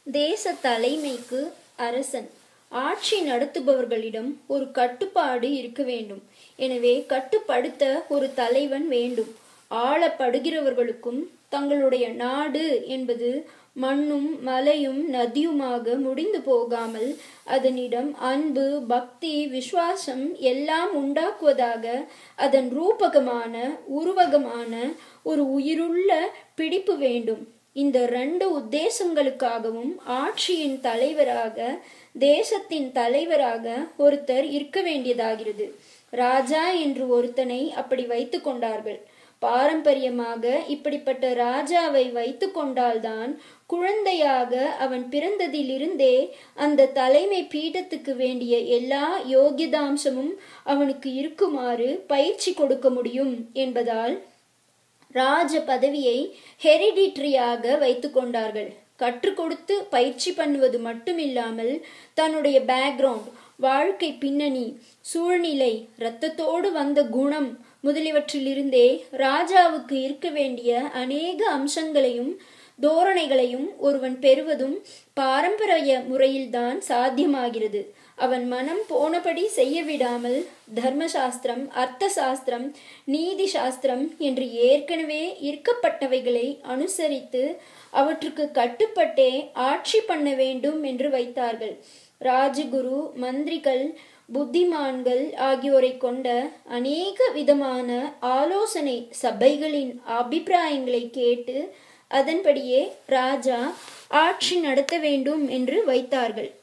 தேச தலைமைக்கு அரசன் ஆட்சி நடத்துபவர்களிடம் ஒரு கட்டுப்பாடு இருக்க வேண்டும் எனவே கட்டுப்படுத்த ஒரு தலைவன் வேண்டும் ஆளப்படுகிறவர்களுக்கும் தங்களுடைய நாடு என்பது மண்ணும் மலையும் நதியுமாக முடிந்து போகாமல் அதனிடம் அன்பு பக்தி விசுவாசம் எல்லாம் உண்டாக்குவதாக அதன் ரூபகமான உருவகமான ஒரு உயிருள்ள பிடிப்பு வேண்டும் இந்த ரெண்டு உத்தேசங்களுக்காகவும் ஆட்சியின் தலைவராக தேசத்தின் தலைவராக ஒருத்தர் இருக்க வேண்டியதாகிறது ராஜா என்று ஒருத்தனை அப்படி வைத்து கொண்டார்கள் பாரம்பரியமாக இப்படிப்பட்ட ராஜாவை வைத்து கொண்டால்தான் குழந்தையாக அவன் பிறந்ததிலிருந்தே அந்த தலைமை பீடத்துக்கு வேண்டிய எல்லா யோகிதாம்சமும் அவனுக்கு இருக்குமாறு பயிற்சி கொடுக்க முடியும் என்பதால் ராஜ பதவியை ஹெரிடிட்ரியாக வைத்து கொண்டார்கள் கற்றுக் கொடுத்து பயிற்சி பண்ணுவது மட்டுமில்லாமல் தன்னுடைய பேக்ரவுண்ட் வாழ்க்கை பின்னணி சூழ்நிலை இரத்தத்தோடு வந்த குணம் முதலியவற்றிலிருந்தே ராஜாவுக்கு இருக்க வேண்டிய அநேக அம்சங்களையும் தோரணைகளையும் ஒருவன் பெறுவதும் பாரம்பரிய முறையில்தான் சாத்தியமாகிறது அவன் மனம் போனபடி செய்ய விடாமல் தர்மசாஸ்திரம் அர்த்த சாஸ்திரம் நீதி சாஸ்திரம் என்று ஏற்கனவே இருக்கப்பட்டவைகளை அனுசரித்து அவற்றுக்கு கட்டுப்பட்டே ஆட்சி பண்ண வேண்டும் என்று வைத்தார்கள் ராஜகுரு மந்திரிகள் புத்திமான்கள் ஆகியோரை கொண்ட அநேக விதமான ஆலோசனை சபைகளின் அபிப்பிராயங்களை கேட்டு அதன்படியே ராஜா ஆட்சி நடத்த வேண்டும் என்று வைத்தார்கள்